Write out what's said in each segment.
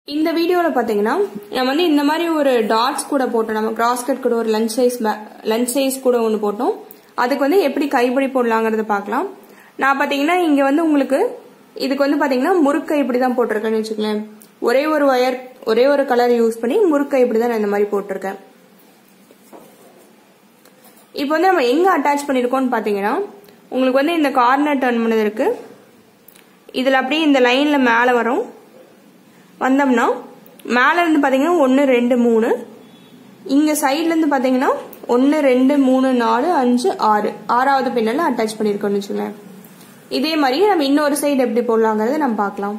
இந்த வீடியோவில் பார்த்தீங்கன்னா நம்ம வந்து இந்த மாதிரி ஒரு டாட்ஸ் கூட போட்டோம் நம்ம கிராஸ் கட் கூட ஒரு லஞ்ச் சைஸ் லஞ்ச் சைஸ் கூட ஒன்று போட்டோம் அதுக்கு வந்து எப்படி கைப்பிடி போடலாங்கிறத பார்க்கலாம் நான் பார்த்தீங்கன்னா இங்கே வந்து உங்களுக்கு இதுக்கு வந்து பார்த்தீங்கன்னா முறுக்கை இப்படி தான் போட்டிருக்கேன்னு வச்சுக்கலேன் ஒரே ஒரு ஒயர் ஒரே ஒரு கலர் யூஸ் பண்ணி முறுக்கை இப்படி தான் நான் இந்த மாதிரி போட்டிருக்கேன் இப்போ வந்து நம்ம எங்கே அட்டாச் பண்ணியிருக்கோம்னு பார்த்தீங்கன்னா உங்களுக்கு வந்து இந்த கார்னர் டர்ன் பண்ணது இருக்கு இதில் அப்படியே இந்த லைனில் மேலே வரும் வந்தோம்னா மேலே இருந்து பார்த்தீங்கன்னா ஒன்று ரெண்டு மூணு இங்கே சைட்லேருந்து பார்த்தீங்கன்னா ஒன்று ரெண்டு மூணு நாலு அஞ்சு ஆறு ஆறாவது பின்னல அட்டாச் பண்ணியிருக்கோம்னு வச்சுக்கோங்களேன் இதே மாதிரி நம்ம இன்னொரு சைடு எப்படி போடலாங்கிறத நம்ம பார்க்கலாம்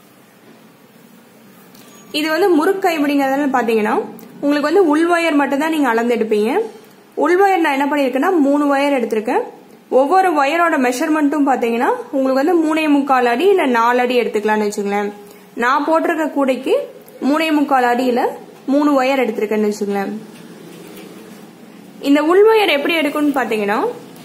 இது வந்து முறுக்கை எப்படிங்கிறதுனால பார்த்தீங்கன்னா உங்களுக்கு வந்து உள் ஒயர் மட்டும் தான் நீங்கள் அளந்து எடுப்பீங்க உள் ஒயர் நான் என்ன பண்ணியிருக்கேன்னா மூணு ஒயர் எடுத்திருக்கேன் ஒவ்வொரு ஒயரோட மெஷர்மெண்ட்டும் பார்த்தீங்கன்னா உங்களுக்கு வந்து மூணே முக்கால் அடி இல்லை நாலு அடி எடுத்துக்கலாம்னு வச்சுங்களேன் நான் போட்டிருக்க கூடைக்கு மூணே முக்கால் அடியில் மூணு ஒயர் எடுத்திருக்கேன்னு வச்சுங்களேன் இந்த உள் ஒயர் எப்படி எடுக்கும்னு பார்த்தீங்கன்னா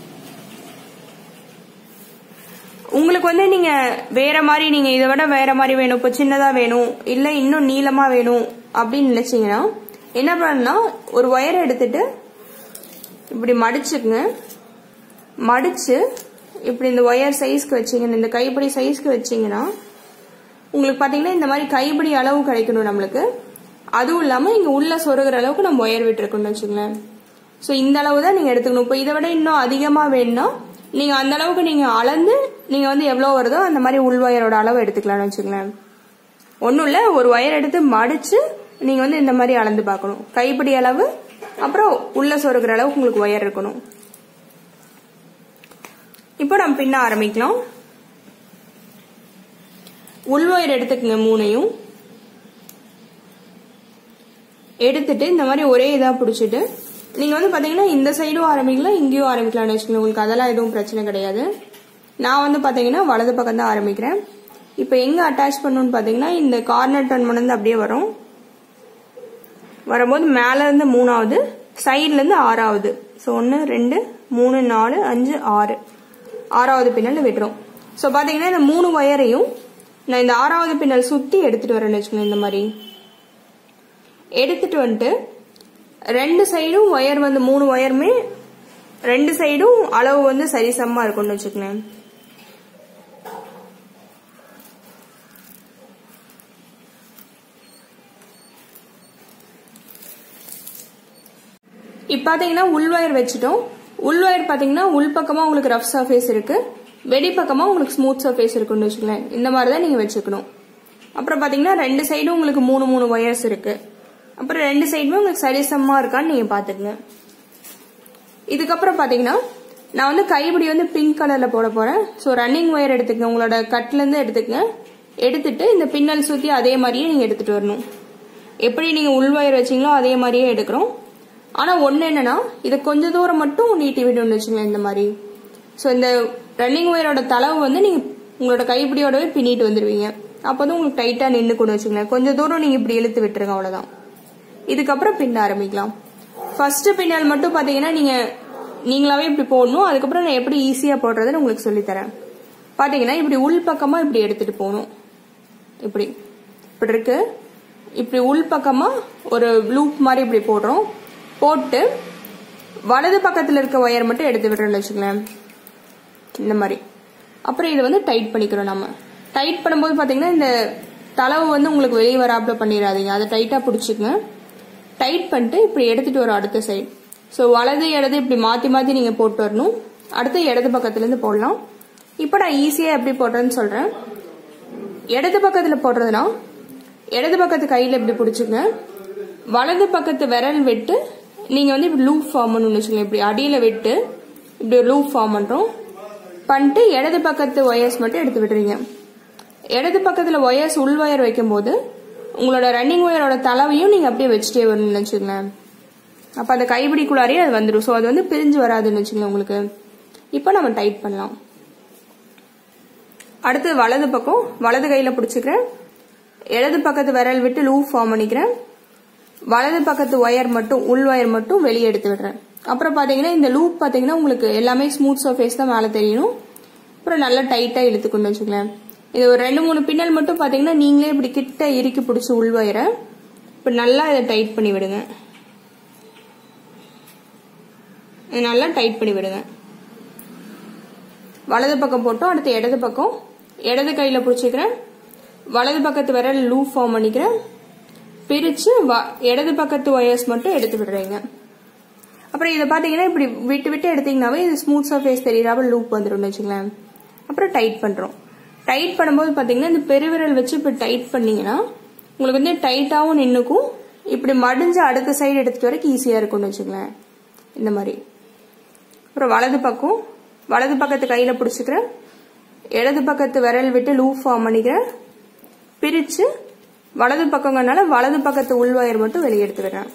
உங்களுக்கு வந்து நீங்க வேற மாதிரி நீங்க இதை விட வேற மாதிரி வேணும் இப்போ சின்னதா வேணும் இல்ல இன்னும் நீளமா வேணும் அப்படின்னு நினைச்சீங்கன்னா என்ன பண்ணா ஒரு ஒயர் எடுத்துட்டு இப்படி மடிச்சுக்குங்க மடிச்சு இப்படி இந்த ஒயர் சைஸ்க்கு வச்சீங்கன்னா இந்த கைப்பிடி சைஸ்க்கு வச்சீங்கன்னா உங்களுக்கு பாத்தீங்கன்னா இந்த மாதிரி கைப்பிடி அளவு கிடைக்கணும் நம்மளுக்கு அதுவும் இல்லாம இங்க உள்ள சொருகிற அளவுக்கு நம்ம ஒயர் விட்டுருக்கோம்னு வச்சுங்களேன் ஸோ இந்த அளவு தான் நீங்க எடுத்துக்கணும் இப்போ இதை விட இன்னும் அதிகமா வேணும்னா நீங்க அந்த அளவுக்கு நீங்க அளந்து நீங்க வந்து எவ்வளவு வருதோ அந்த மாதிரி உள் ஒயரோட அளவு எடுத்துக்கலாம்னு வச்சுங்களேன் ஒன்றும் இல்லை ஒரு ஒயர் எடுத்து மடிச்சு நீங்க வந்து இந்த மாதிரி அளந்து பார்க்கணும் கைப்பிடி அளவு அப்புறம் உள்ள சொருகிற அளவுக்கு உங்களுக்கு ஒயர் இருக்கணும் இப்போ நம்ம பின்ன ஆரம்பிக்கலாம் உள் ஒயர் எடுத்துக்கங்க மூணையும் எடுத்துட்டு இந்த மாதிரி ஒரே இதா பிடிச்சிட்டு நீங்க வந்து பாத்தீங்கன்னா இந்த சைடும் ஆரம்பிக்கலாம் இங்கேயும் ஆரம்பிக்கலாம்னு வச்சுக்கோங்க உங்களுக்கு அதெல்லாம் எதுவும் பிரச்சனை கிடையாது நான் வந்து பாத்தீங்கன்னா வலது பக்கம் தான் ஆரம்பிக்கிறேன் இப்போ எங்க அட்டாச் பண்ணணும்னு பாத்தீங்கன்னா இந்த கார்னர் டர்ன் பண்ணது அப்படியே வரும் வரும்போது மேல இருந்து மூணாவது சைட்ல இருந்து ஆறாவது ஸோ ஒன்று ரெண்டு மூணு நாலு அஞ்சு ஆறு ஆறாவது பின்னல் விட்டுரும் ஸோ பாத்தீங்கன்னா இந்த மூணு ஒயரையும் நான் இந்த ஆறாவது பின்னல் சுத்தி எடுத்துட்டு வரேன்னு வச்சுக்கோங்க இந்த மாதிரி எடுத்துட்டு வந்துட்டு ரெண்டு சைடும் ஒயர் வந்து மூணு ஒயருமே ரெண்டு சைடும் அளவு வந்து சரிசமமா இருக்கும்னு வச்சுக்கோங்க இப்போ பார்த்தீங்கன்னா உள் ஒயர் வச்சுட்டோம் உள் ஒயர் பார்த்தீங்கன்னா உள் பக்கமாக உங்களுக்கு ரஃப் சர்ஃபேஸ் இருக்கு வெடி பக்கமாக உங்களுக்கு ஸ்மூத் சர்ஃபேஸ் இருக்குன்னு வச்சுக்கோங்களேன் இந்த மாதிரி தான் நீங்கள் வச்சுக்கணும் அப்புறம் பார்த்தீங்கன்னா ரெண்டு சைடும் உங்களுக்கு மூணு மூணு ஒயர்ஸ் இருக்கு அப்புறம் ரெண்டு சைடுமே உங்களுக்கு சரிசமமா இருக்கான்னு நீங்க பாத்துக்கங்க இதுக்கப்புறம் பாத்தீங்கன்னா நான் வந்து கைப்பிடி வந்து பிங்க் கலர்ல போட போறேன் ஸோ ரன்னிங் ஒயர் எடுத்துக்கங்க உங்களோட கட்ல இருந்து எடுத்துக்கங்க எடுத்துட்டு இந்த பின்னல் சுத்தி அதே மாதிரியே நீங்க எடுத்துட்டு வரணும் எப்படி நீங்க உள் ஒயர் வச்சீங்களோ அதே மாதிரியே எடுக்கிறோம் ஆனா ஒண்ணு என்னன்னா இதை கொஞ்ச தூரம் மட்டும் நீட்டி விடணும்னு வச்சுங்களேன் இந்த மாதிரி ஸோ இந்த ரன்னிங் ஒயரோட தளவு வந்து நீங்க உங்களோட கைப்பிடியோடவே பின்னிட்டு வந்துருவீங்க அப்போ வந்து உங்களுக்கு டைட்டா நின்று கொண்டு வச்சுங்களேன் கொஞ்சம் தூரம் நீங்க இப்படி இழுத்து விட்டுருங்க அவ்வளவுதான் இதுக்கப்புறம் பின்ன ஆரம்பிக்கலாம் ஃபர்ஸ்ட் பின்னல் மட்டும் பாத்தீங்கன்னா நீங்க நீங்களாவே இப்படி போடணும் அதுக்கப்புறம் நான் எப்படி ஈஸியா போடுறதுன்னு உங்களுக்கு சொல்லித்தரேன் பாத்தீங்கன்னா இப்படி உள் பக்கமா இப்படி எடுத்துட்டு போகணும் இப்படி இப்படி இருக்கு இப்படி உள் பக்கமா ஒரு லூப் மாதிரி இப்படி போடுறோம் போட்டு வலது பக்கத்துல இருக்க ஒயர் மட்டும் எடுத்து விடுறோம்னு வச்சுக்கலாம் இந்த மாதிரி அப்புறம் இதை வந்து டைட் பண்ணிக்கிறோம் நம்ம டைட் பண்ணும்போது பாத்தீங்கன்னா இந்த தளவு வந்து உங்களுக்கு வெளியே வராப்புல பண்ணிடாதீங்க அதை டைட்டா பிடிச்சிக்கங்க டைட் பண்ணிட்டு இப்படி எடுத்துட்டு வரும் அடுத்த சைடு ஸோ வலது இடது இப்படி மாற்றி மாற்றி நீங்கள் போட்டு வரணும் அடுத்து இடது பக்கத்துலேருந்து போடலாம் இப்போ நான் ஈஸியாக எப்படி போடுறேன்னு சொல்கிறேன் இடது பக்கத்தில் போடுறதுனா இடது பக்கத்து கையில் இப்படி பிடிச்சிங்க வலது பக்கத்து விரல் விட்டு நீங்கள் வந்து இப்படி லூப் ஃபார்ம் பண்ணணும்னு வச்சுக்கோங்க இப்படி அடியில் விட்டு இப்படி ஒரு லூப் ஃபார்ம் பண்ணுறோம் பண்ணிட்டு இடது பக்கத்து ஒயர்ஸ் மட்டும் எடுத்து விடுறீங்க இடது பக்கத்தில் ஒயர்ஸ் உள் ஒயர் வைக்கும்போது உங்களோட ரன்னிங் ஒயரோட தலைவையும் நீங்க அப்படியே வச்சுட்டே வரணும்னு வச்சுக்கோங்களேன் அப்ப அந்த கைப்பிடிக்குள்ளாரே அது வந்துடும் ஸோ அது வந்து பிரிஞ்சு வராதுன்னு வச்சுக்கோங்க உங்களுக்கு இப்போ நம்ம டைட் பண்ணலாம் அடுத்து வலது பக்கம் வலது கையில பிடிச்சிக்கிறேன் இடது பக்கத்து விரல் விட்டு லூப் ஃபார்ம் பண்ணிக்கிறேன் வலது பக்கத்து ஒயர் மட்டும் உள் ஒயர் மட்டும் வெளியே எடுத்து விடுறேன் அப்புறம் பாத்தீங்கன்னா இந்த லூப் பாத்தீங்கன்னா உங்களுக்கு எல்லாமே ஸ்மூத் சர்ஃபேஸ் தான் மேலே தெரியணும் அப்புறம் நல்லா டைட்டா இழுத்துக்கொண்டு வச்சுக்கலாம் இது ஒரு ரெண்டு மூணு பின்னல் மட்டும் பாத்தீங்கன்னா நீங்களே இப்படி கிட்ட இறுக்கி பிடிச்சி உள்வயிற இப்ப நல்லா இதை டைட் பண்ணி விடுங்க இது நல்லா டைட் பண்ணி விடுங்க வலது பக்கம் போட்டோம் அடுத்து இடது பக்கம் இடது கையில பிடிச்சிக்கிறேன் வலது பக்கத்து விரல் லூப் ஃபார்ம் பண்ணிக்கிறேன் பிரிச்சு இடது பக்கத்து ஒயர்ஸ் மட்டும் எடுத்து விடுறீங்க அப்புறம் இதை பார்த்தீங்கன்னா இப்படி விட்டு விட்டு எடுத்தீங்கன்னாவே இது ஸ்மூத் சர்ஃபேஸ் தெரியாம லூப் வந்துடும் வச்சுங்களேன் அப்புறம் டைட் பண்றோம் டைட் பண்ணும்போது பார்த்தீங்கன்னா இந்த பெருவிரல் வச்சு இப்படி டைட் பண்ணீங்கன்னா உங்களுக்கு வந்து டைட்டாகவும் நின்றுக்கும் இப்படி மடிஞ்சு அடுத்த சைடு எடுத்துட்டு வரைக்கும் ஈஸியாக இருக்கும்னு வச்சுங்களேன் இந்த மாதிரி அப்புறம் வலது பக்கம் வலது பக்கத்து கையில் பிடிச்சிக்கிறேன் இடது பக்கத்து விரல் விட்டு லூப் ஃபார்ம் பண்ணிக்கிறேன் பிரித்து வலது பக்கங்கனால வலது பக்கத்து உள்வயர் மட்டும் வெளியே எடுத்து விடுறேன்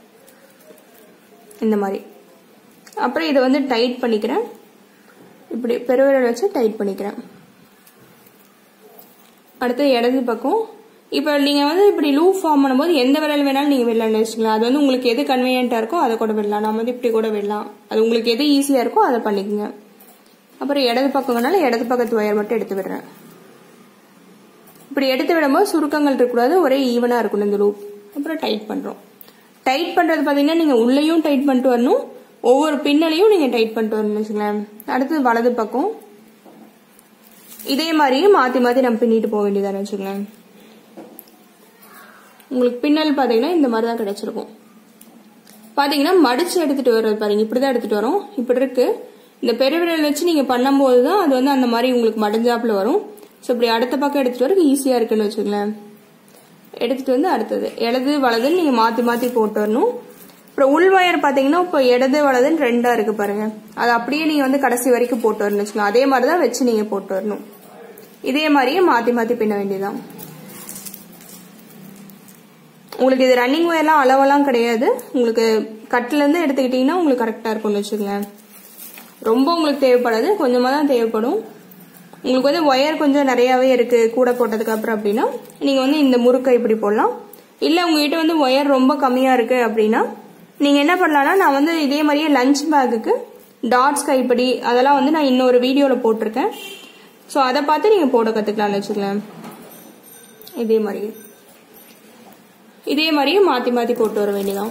இந்த மாதிரி அப்புறம் இதை வந்து டைட் பண்ணிக்கிறேன் இப்படி பெருவிரல் வச்சு டைட் பண்ணிக்கிறேன் அடுத்து இடது பக்கம் இப்போ நீங்கள் வந்து இப்படி லூப் ஃபார்ம் பண்ணும்போது எந்த விரல் வேணாலும் நீங்கள் விடலாம்னு வச்சுக்கலாம் அது வந்து உங்களுக்கு எது கன்வீனியன்ட்டாக இருக்கோ அதை கூட விடலாம் நம்ம வந்து இப்படி கூட விடலாம் அது உங்களுக்கு எது ஈஸியாக இருக்கோ அதை பண்ணிக்கோங்க அப்புறம் இடது பக்கங்கனால இடது பக்கத்து ஒயர் மட்டும் எடுத்து விடுறேன் இப்படி எடுத்து விடும்போது சுருக்கங்கள் இருக்கக்கூடாது ஒரே ஈவனாக இருக்கணும் இந்த லூப் அப்புறம் டைட் பண்ணுறோம் டைட் பண்ணுறது பார்த்தீங்கன்னா நீங்கள் உள்ளேயும் டைட் பண்ணிட்டு வரணும் ஒவ்வொரு பின்னலையும் நீங்கள் டைட் பண்ணிட்டு வரணும்னு வச்சுங்களேன் அடுத்தது வலது பக்கம் இதே மாதிரியே மாற்றி மாற்றி நம்ம பின்னிட்டு போக வேண்டியதானு வச்சுங்களேன் உங்களுக்கு பின்னல் பார்த்தீங்கன்னா இந்த மாதிரி தான் கிடைச்சிருக்கும் பார்த்தீங்கன்னா மடிச்சு எடுத்துட்டு வர்றது பாருங்க இப்படி தான் எடுத்துட்டு வரோம் இப்படி இருக்கு இந்த பெருவிரல் வச்சு நீங்க பண்ணும்போது தான் அது வந்து அந்த மாதிரி உங்களுக்கு மடிஞ்சாப்புல வரும் ஸோ இப்படி அடுத்த பக்கம் எடுத்துட்டு வரக்கு ஈஸியா இருக்குன்னு வச்சுங்களேன் எடுத்துட்டு வந்து அடுத்தது இடது வலதுன்னு நீங்க மாத்தி மாத்தி போட்டு வரணும் அப்புறம் உள்வயர் பாத்தீங்கன்னா இப்போ இடது வலதுன்னு ரெண்டா இருக்கு பாருங்க அது அப்படியே நீங்க வந்து கடைசி வரைக்கும் போட்டு வரணும் வச்சுக்கலாம் அதே மாதிரி தான் வச்சு நீங்க போட்டு வரணும் இதே மாதிரியே மாத்தி மாத்தி பின்ன வேண்டியதான் உங்களுக்கு இது ரன்னிங் ஒயர்லாம் அளவெல்லாம் கிடையாது உங்களுக்கு கட்டில இருந்து எடுத்துக்கிட்டீங்கன்னா உங்களுக்கு கரெக்டா இருக்கும்னு வச்சுக்கோங்களேன் ரொம்ப உங்களுக்கு தேவைப்படாது கொஞ்சமா தான் தேவைப்படும் உங்களுக்கு வந்து ஒயர் கொஞ்சம் நிறையாவே இருக்கு கூட போட்டதுக்கு அப்புறம் அப்படின்னா நீங்க வந்து இந்த முறுக்கை இப்படி போடலாம் இல்ல உங்ககிட்ட வந்து ஒயர் ரொம்ப கம்மியா இருக்கு அப்படின்னா நீங்க என்ன பண்ணலாம்னா நான் வந்து இதே மாதிரியே லஞ்ச் பேக்குக்கு டாட்ஸ் கைப்படி அதெல்லாம் வந்து நான் இன்னொரு வீடியோல போட்டிருக்கேன் ஸோ அதை பார்த்து நீங்க போட கத்துக்கலாம்னு வச்சுக்கலாம் இதே மாதிரி இதே மாதிரியே மாத்தி மாத்தி போட்டு வர வேண்டியதான்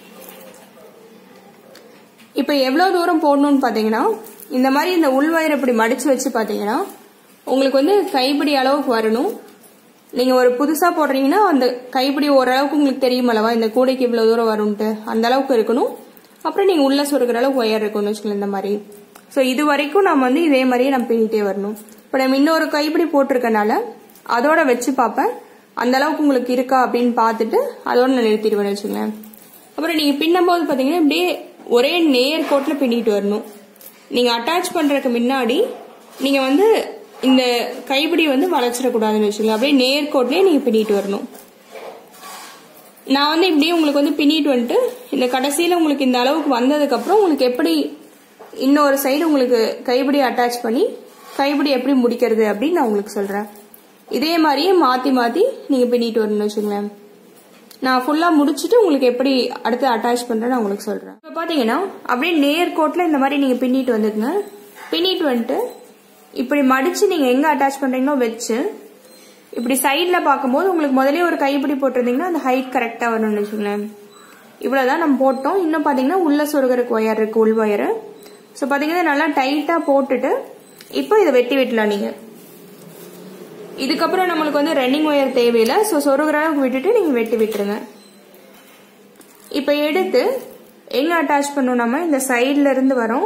இப்போ எவ்வளோ தூரம் போடணும்னு பார்த்தீங்கன்னா இந்த மாதிரி இந்த உள்வயர் இப்படி மடிச்சு வச்சு பார்த்தீங்கன்னா உங்களுக்கு வந்து கைப்பிடி அளவுக்கு வரணும் நீங்கள் ஒரு புதுசாக போடுறீங்கன்னா அந்த கைப்பிடி ஓரளவுக்கு உங்களுக்கு தெரியும் அல்லவா இந்த கூடைக்கு இவ்வளோ தூரம் வரும்ன்ட்டு அந்த அளவுக்கு இருக்கணும் அப்புறம் நீங்கள் உள்ள சொருகிற அளவுக்கு ஒயர் இருக்கணும்னு வச்சுக்கலாம் இந்த மாதிரி ஸோ இது வரைக்கும் நம்ம வந்து இதே மாதிரியே நம்ம பின்னிட்டே வரணும் இப்போ நம்ம இன்னொரு கைப்பிடி போட்டிருக்கனால அதோட வச்சு பார்ப்பேன் அந்த அளவுக்கு உங்களுக்கு இருக்கா அப்படின்னு பார்த்துட்டு அதோட நான் நிறுத்திடுவேன் வச்சுங்களேன் அப்புறம் நீங்கள் பின்னும்போது பார்த்தீங்கன்னா இப்படியே ஒரே நேர் கோட்டில் பின்னிட்டு வரணும் நீங்கள் அட்டாச் பண்ணுறதுக்கு முன்னாடி நீங்கள் வந்து இந்த கைப்பிடி வந்து வளைச்சிடக்கூடாதுன்னு வச்சுக்கோங்க அப்படியே நேர் கோட்லேயே நீங்கள் பின்னிட்டு வரணும் நான் வந்து இப்படியே உங்களுக்கு வந்து பின்னிட்டு வந்துட்டு இந்த கடைசியில் உங்களுக்கு இந்த அளவுக்கு வந்ததுக்கப்புறம் உங்களுக்கு எப்படி இன்னொரு சைடு உங்களுக்கு கைப்பிடி அட்டாச் பண்ணி கைப்பிடி எப்படி முடிக்கிறது அப்படின்னு நான் உங்களுக்கு சொல்கிறேன் இதே மாதிரியே மாற்றி மாற்றி நீங்கள் பின்னிட்டு வரணும்னு வச்சுங்களேன் நான் ஃபுல்லாக முடிச்சுட்டு உங்களுக்கு எப்படி அடுத்து அட்டாச் பண்ணுறேன்னு நான் உங்களுக்கு சொல்கிறேன் இப்போ பார்த்தீங்கன்னா அப்படியே நேர் கோட்டில் இந்த மாதிரி நீங்கள் பின்னிட்டு வந்துக்குங்க பின்னிட்டு வந்துட்டு இப்படி மடித்து நீங்கள் எங்கே அட்டாச் பண்ணுறீங்களோ வச்சு இப்படி சைடில் பார்க்கும்போது உங்களுக்கு முதலே ஒரு கைப்பிடி போட்டிருந்தீங்கன்னா அந்த ஹைட் கரெக்டாக வரணும்னு வச்சுங்களேன் இவ்வளோதான் நம்ம போட்டோம் இன்னும் பார்த்தீங்கன்னா உள்ள சொருகருக்கு ஒயர் இருக்கு உள் ஒயரு ஸோ பார்த்தீங்கன்னா நல்லா டைட்டாக போட்டுட்டு இப்போ இதை வெட்டி விட்டலாம் நீங்கள் இதுக்கப்புறம் நம்மளுக்கு வந்து ரன்னிங் ஒயர் தேவையில்லை ஸோ சொருகிற அளவுக்கு விட்டுட்டு நீங்கள் வெட்டி விட்டுருங்க இப்போ எடுத்து எங்கே அட்டாச் பண்ணோம் நம்ம இந்த சைடில் இருந்து வரோம்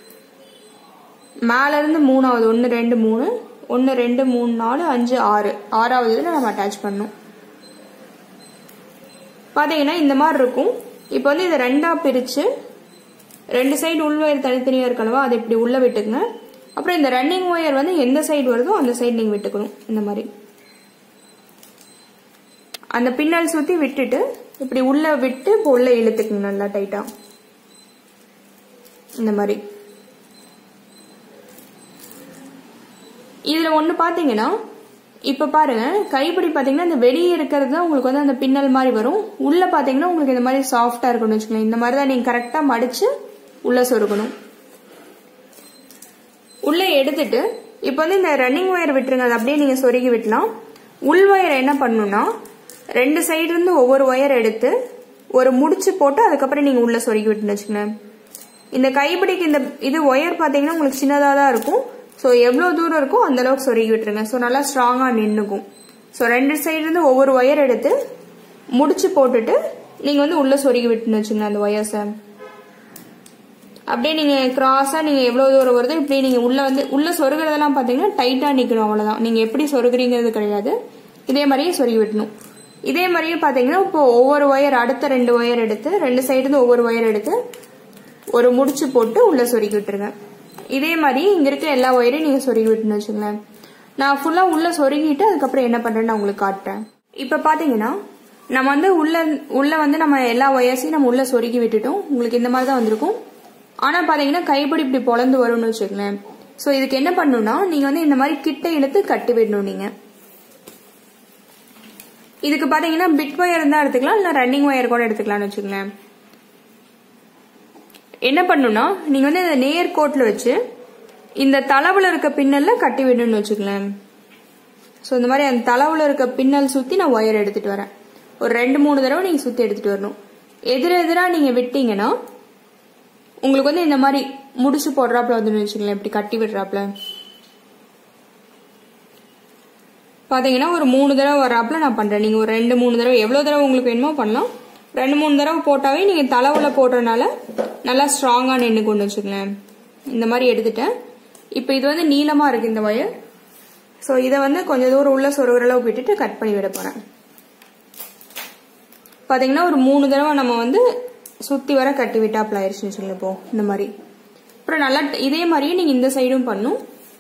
மேல இருந்து மூணாவது ஒன்று ரெண்டு மூணு ஒன்று ரெண்டு மூணு நாலு அஞ்சு ஆறு ஆறாவது இதில் நம்ம அட்டாச் பண்ணோம் பார்த்தீங்கன்னா இந்த மாதிரி இருக்கும் இப்போ வந்து இதை ரெண்டாக பிரித்து ரெண்டு சைடு உள் ஒயர் தனித்தனியாக இருக்கணுவா அதை இப்படி உள்ளே விட்டுக்குங்க அப்புறம் இந்த ரன்னிங் ஒயர் வந்து எந்த சைடு வருதோ அந்த சைடு நீங்கள் விட்டுக்கணும் இந்த மாதிரி அந்த பின்னல் சுற்றி விட்டுட்டு இப்படி உள்ள விட்டு இப்போ உள்ள இழுத்துக்குங்க நல்லா டைட்டா இந்த மாதிரி இதுல ஒண்ணு பாத்தீங்கன்னா இப்ப பாருங்க கைப்பிடி பாத்தீங்கன்னா இந்த வெளியே இருக்கிறது தான் உங்களுக்கு வந்து அந்த பின்னல் மாதிரி வரும் உள்ள பாத்தீங்கன்னா உங்களுக்கு இந்த மாதிரி சாஃப்டா இருக்கும்னு வச்சுக்கோங்க இந்த மாதிரி தான் நீங்க கரெக்டா மடிச்சு உள்ள சொருகணும் உள்ள எடுத்துட்டு இப்போ வந்து இந்த ரன்னிங் ஒயர் விட்டுருங்க அதை அப்படியே நீங்கள் சொருகி விட்டலாம் உள் ஒயர் என்ன பண்ணணும்னா ரெண்டு சைடு இருந்து ஒவ்வொரு ஒயர் எடுத்து ஒரு முடிச்சு போட்டு அதுக்கப்புறம் நீங்கள் உள்ள சொருகி விட்டுன்னு வச்சுக்கோங்க இந்த கைப்பிடிக்கு இந்த இது ஒயர் பார்த்தீங்கன்னா உங்களுக்கு சின்னதாக தான் இருக்கும் ஸோ எவ்வளோ தூரம் இருக்கோ அந்த அளவுக்கு சொருகி விட்டுருங்க ஸோ நல்லா ஸ்ட்ராங்காக நின்றுக்கும் ஸோ ரெண்டு சைடுலேருந்து ஒவ்வொரு ஒயர் எடுத்து முடிச்சு போட்டுட்டு நீங்கள் வந்து உள்ளே சொருகி விட்டுன்னு வச்சுங்க அந்த ஒயர்ஸை அப்படியே நீங்கள் கிராஸாக நீங்கள் எவ்வளோ தூரம் வருதோ இப்படி நீங்கள் உள்ளே வந்து உள்ளே சொருகிறதெல்லாம் பார்த்தீங்கன்னா டைட்டாக நிற்கணும் அவ்வளோதான் நீங்கள் எப்படி சொருகிறீங்கிறது கிடையாது இதே மாதிரியே சொருகி விட்டணும் இதே மாதிரியே பார்த்தீங்கன்னா இப்போ ஒவ்வொரு ஒயர் அடுத்த ரெண்டு ஒயர் எடுத்து ரெண்டு சைடுலேருந்து ஒவ்வொரு ஒயர் எடுத்து ஒரு முடிச்சு போட்டு உள்ளே சொருகி விட்டுருங்க இதே மாதிரி இங்கே இருக்க எல்லா ஒயரையும் நீங்கள் சொருகி விட்டுன்னு வச்சுங்களேன் நான் ஃபுல்லாக உள்ளே சொருகிட்டு அதுக்கப்புறம் என்ன பண்ணுறேன்னு நான் உங்களுக்கு காட்டுறேன் இப்போ பார்த்தீங்கன்னா நம்ம வந்து உள்ள உள்ள வந்து நம்ம எல்லா ஒயர்ஸையும் நம்ம உள்ள சொருகி விட்டுட்டோம் உங்களுக்கு இந்த மாதிரி தான் வந்திருக்கும் ஆனால் பார்த்தீங்கன்னா கைப்பிடி இப்படி பொழந்து வரும்னு வச்சுக்கோங்களேன் ஸோ இதுக்கு என்ன பண்ணணும்னா நீங்கள் வந்து இந்த மாதிரி கிட்ட இழுத்து கட்டி விடணும் நீங்கள் இதுக்கு பார்த்தீங்கன்னா பிட் ஒயர் இருந்தால் எடுத்துக்கலாம் இல்லை ரன்னிங் ஒயர் கூட எடுத்துக்கலாம்னு வச்சுக்கோங்களேன் என்ன பண்ணணும்னா நீங்கள் வந்து இந்த நேர் கோட்டில் வச்சு இந்த தளவில் இருக்க பின்னல்ல கட்டி விடணும்னு வச்சுக்கலேன் ஸோ இந்த மாதிரி அந்த தளவில் இருக்க பின்னல் சுற்றி நான் ஒயர் எடுத்துகிட்டு வரேன் ஒரு ரெண்டு மூணு தடவை நீங்கள் சுற்றி எடுத்துகிட்டு வரணும் எதிர எதிராக நீங்கள் விட்டீங்கன்னா உங்களுக்கு வந்து இந்த மாதிரி முடிச்சு போடுறாப்புல வந்து வச்சுக்கலேன் இப்படி கட்டி விடுறாப்புல பார்த்தீங்கன்னா ஒரு மூணு தடவை வர்றாப்புல நான் பண்ணுறேன் நீங்கள் ஒரு ரெண்டு மூணு தடவை எவ்வளோ தடவை உங்களுக்கு வேணுமோ பண்ணலாம் ரெண்டு மூணு தடவை போட்டாவே நீங்கள் தளவில் போடுறதுனால நல்லா ஸ்ட்ராங்காக நின்று கொண்டு வச்சுக்கலேன் இந்த மாதிரி எடுத்துட்டேன் இப்போ இது வந்து நீளமாக இருக்குது இந்த ஒயர் ஸோ இதை வந்து கொஞ்சம் தூரம் உள்ள சொருகிற அளவு விட்டுட்டு கட் பண்ணி விட போகிறேன் பார்த்தீங்கன்னா ஒரு மூணு தடவை நம்ம வந்து சுற்றி வர கட்டி விட்டாப்புல ஆயிடுச்சுன்னு வச்சுக்கோங்க இப்போ இந்த மாதிரி அப்புறம் நல்லா இதே மாதிரியே நீங்கள் இந்த சைடும் பண்ணும்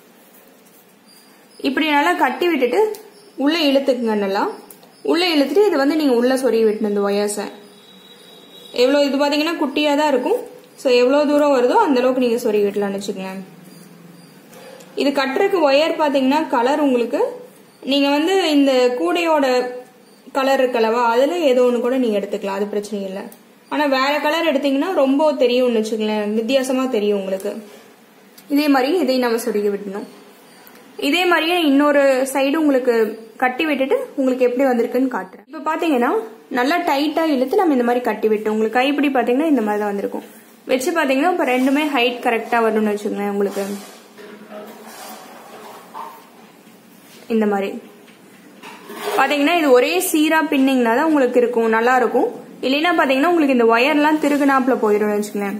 இப்படி நல்லா கட்டி விட்டுட்டு உள்ளே இழுத்துக்குங்க நல்லா உள்ளே இழுத்துட்டு இது வந்து நீங்கள் உள்ளே சொருகி விட்டணும் இந்த ஒயர்ஸை எவ்வளோ இது பார்த்தீங்கன்னா குட்டியாக தான் இருக்கும் ஸோ எவ்வளோ தூரம் வருதோ அந்த அளவுக்கு நீங்கள் சொருகி விடலாம்னு வச்சுக்கோங்க இது கட்டுறதுக்கு ஒயர் பார்த்தீங்கன்னா கலர் உங்களுக்கு நீங்கள் வந்து இந்த கூடையோட கலர் இருக்கலவா அதில் ஏதோ ஒன்று கூட நீங்கள் எடுத்துக்கலாம் அது பிரச்சனை இல்லை ஆனால் வேற கலர் எடுத்தீங்கன்னா ரொம்ப தெரியும்னு வச்சுக்கலேன் வித்தியாசமாக தெரியும் உங்களுக்கு இதே மாதிரி இதையும் நம்ம சொருகி விடணும் இதே மாதிரியே இன்னொரு சைடு உங்களுக்கு கட்டி விட்டுட்டு உங்களுக்கு எப்படி வந்திருக்குன்னு காட்டுறேன் இப்போ பார்த்தீங்கன்னா நல்லா டைட்டாக இழுத்து நம்ம இந்த மாதிரி கட்டி விட்டு உங்களுக்கு கைப்பிடி பார்த்தீங்கன்னா இந்த மாதிரி தான் வந்திருக்கும் வச்சு பார்த்தீங்கன்னா இப்போ ரெண்டுமே ஹைட் கரெக்டாக வரணும்னு வச்சுக்கோங்களேன் உங்களுக்கு இந்த மாதிரி பார்த்தீங்கன்னா இது ஒரே சீரா பின்னிங்னா தான் உங்களுக்கு இருக்கும் நல்லா இருக்கும் இல்லைன்னா பார்த்தீங்கன்னா உங்களுக்கு இந்த ஒயர்லாம் திருகுனாப்புல போயிடும் வச்சுக்கோங்களேன்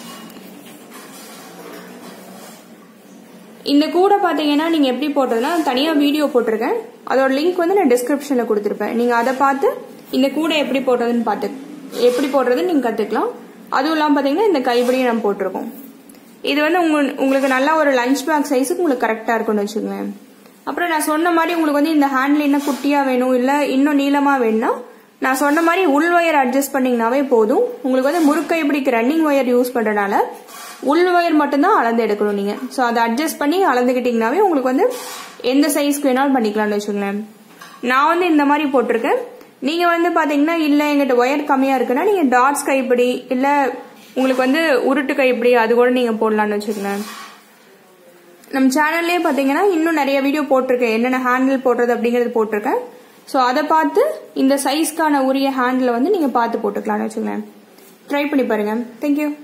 இந்த கூடை பார்த்தீங்கன்னா நீங்கள் எப்படி போட்டதுன்னா தனியாக வீடியோ போட்டிருக்கேன் அதோட லிங்க் வந்து நான் டிஸ்கிரிப்ஷனில் கொடுத்துருப்பேன் நீங்கள் அதை பார்த்து இந்த கூடை எப்படி போடுறதுன்னு பார்த்து எப்படி போடுறதுன்னு நீங்கள் கற்றுக்கலாம் அதுவும் இல்லாமல் பார்த்தீங்கன்னா இந்த கைப்பிடியும் நம்ம போட்டிருக்கோம் இது வந்து உங்க உங்களுக்கு நல்லா ஒரு லஞ்ச் பேக் சைஸுக்கு உங்களுக்கு கரெக்டாக இருக்கும்னு வச்சுக்கோங்களேன் அப்புறம் நான் சொன்ன மாதிரி உங்களுக்கு வந்து இந்த ஹேண்டில் இன்னும் குட்டியாக வேணும் இல்லை இன்னும் நீளமாக வேணும்னா நான் சொன்ன மாதிரி உள் ஒயர் அட்ஜஸ்ட் பண்ணிங்கனாவே போதும் உங்களுக்கு வந்து முறுக்கைப்பிடிக்கு ரன்னிங் ஒயர் யூஸ் பண்ணுறதுனால உள் ஒயர் மட்டும்தான் அளந்து எடுக்கணும் நீங்கள் ஸோ அதை அட்ஜஸ்ட் பண்ணி அளந்துக்கிட்டிங்கனாவே உங்களுக்கு வந்து எந்த சைஸ்க்கு வேணாலும் பண்ணிக்கலாம்னு வச்சுக்கோங்களேன் நான் வந்து இந்த மாதிரி போட்டிருக்கேன் நீங்கள் வந்து பார்த்தீங்கன்னா இல்லை எங்கிட்ட ஒயர் கம்மியாக இருக்குன்னா நீங்கள் டாட்ஸ் கைப்பிடி இல்லை உங்களுக்கு வந்து உருட்டு கைப்பிடி அது கூட நீங்கள் போடலான்னு வச்சுக்கோங்களேன் நம்ம சேனல்லே பார்த்தீங்கன்னா இன்னும் நிறைய வீடியோ போட்டிருக்கேன் என்னென்ன ஹேண்டில் போடுறது அப்படிங்கிறது போட்டிருக்கேன் ஸோ அதை பார்த்து இந்த சைஸ்க்கான உரிய ஹேண்டில் வந்து நீங்கள் பார்த்து போட்டுக்கலாம்னு வச்சுக்கோங்களேன் ட்ரை பண்ணி பாருங்கள் தேங்க்யூ